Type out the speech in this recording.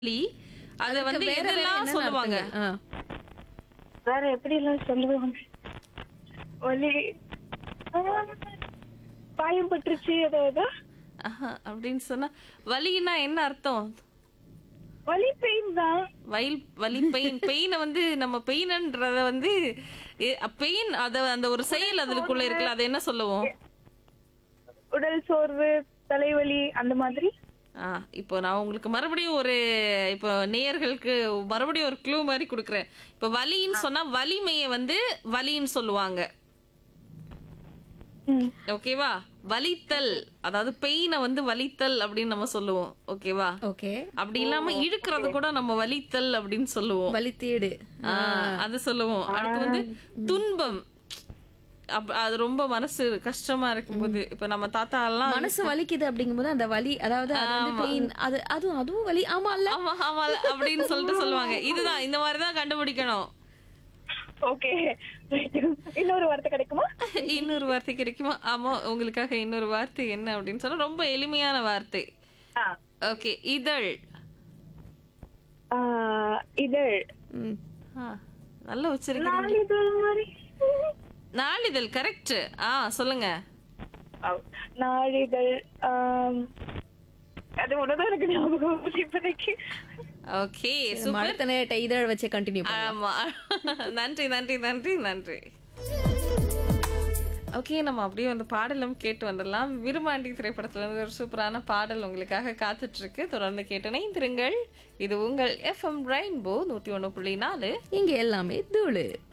வலி அத வந்து வேற வேற எதெல்லாம் என்னென்ன சொல்லுவாங்க அர்த்தங்கள்? ஆ. வேற எப்படி எல்லாம் சொல்லுவாங்க வலி ஆ, காயம் பட்டுருச்சு அதாவது ஆஹா, அப்படின்னு சொன்னா வலின்னா என்ன அர்த்தம் வலி பெயின் தான் வயல் வலி பெயின் பெயினை வந்து நம்ம பெயின்ன்றத வந்து பெயின் அத அந்த ஒரு செயல் அதுக்குள்ள இருக்குல்ல அதை என்ன சொல்லுவோம் உடல் சோர்வு தலைவலி அந்த மாதிரி ஆ இப்போ நான் உங்களுக்கு மறுபடியும் ஒரு இப்போ நேயர்களுக்கு மறுபடியும் ஒரு க்ளூ மாதிரி கொடுக்குறேன் இப்போ வலின்னு சொன்னா வலிமையை வந்து வலின்னு சொல்லுவாங்க ம். ஓகேவா வலித்தல் அதாவது பெயினை வந்து வலித்தல் அப்படின்னு நம்ம சொல்லுவோம் ஓகேவா ஓகே அப்படி இல்லாம இழுக்கிறது கூட நம்ம வலித்தல் அப்படின்னு சொல்லுவோம் வலி தேடு ஆ, அது சொல்லுவோம் அடுத்து வந்து துன்பம் அப்- அது ரொம்ப மனசு கஷ்டமா இருக்கும்போது இப்ப நம்ம தாத்தா எல்லாம் மனசு வலிக்குது அப்படிங்கும்போது அந்த வலி அதாவது அது வந்து பெயின் அது அதுவும் அதுவும் வலி ஆமா இல்ல ஆமா ஆமா அப்படின்னு சொல்லிட்டு சொல்லுவாங்க இதுதான் இந்த மாதிரிதான் கண்டுபிடிக்கணும் ஓகே இன்னொரு வார்த்தை கிடைக்குமா இன்னொரு வார்த்தை கிடைக்குமா ஆமா உங்களுக்காக இன்னொரு வார்த்தை என்ன அப்படின்னு சொன்னா ரொம்ப எளிமையான வார்த்தை ஆ. ஓகே இதழ் ஆ, இதழ் ம். ஆ, நல்லா உச்சரிக்கிறீங்க நாளிதழ் மாதிரி நாளிதழ் கரெக்ட் ஆ சொல்லுங்க ஆ, நாளிதழ் ஆம், அது ஒண்ணுதான் எனக்கு ஞாபகம் வருது இப்போதைக்கு ஓகே நம்ம அடுத்த நேரத்தை இதழ் வச்சு கண்டினியூ ஆமா நன்றி நன்றி நன்றி நன்றி ஓகே நம்ம அப்படியே வந்து பாடலும் கேட்டு வந்துடலாம் விரும்பாண்டி திரைப்படத்துல இருந்து ஒரு சூப்பரான பாடல் உங்களுக்காக காத்துட்டு இருக்கு தொடர்ந்து கேட்டு இணைந்திருங்கள் இது உங்கள் எஃப்எம் ரெயின்போ நூத்தி ஒண்ணு புள்ளி நாலு இங்க எல்லாமே தூளு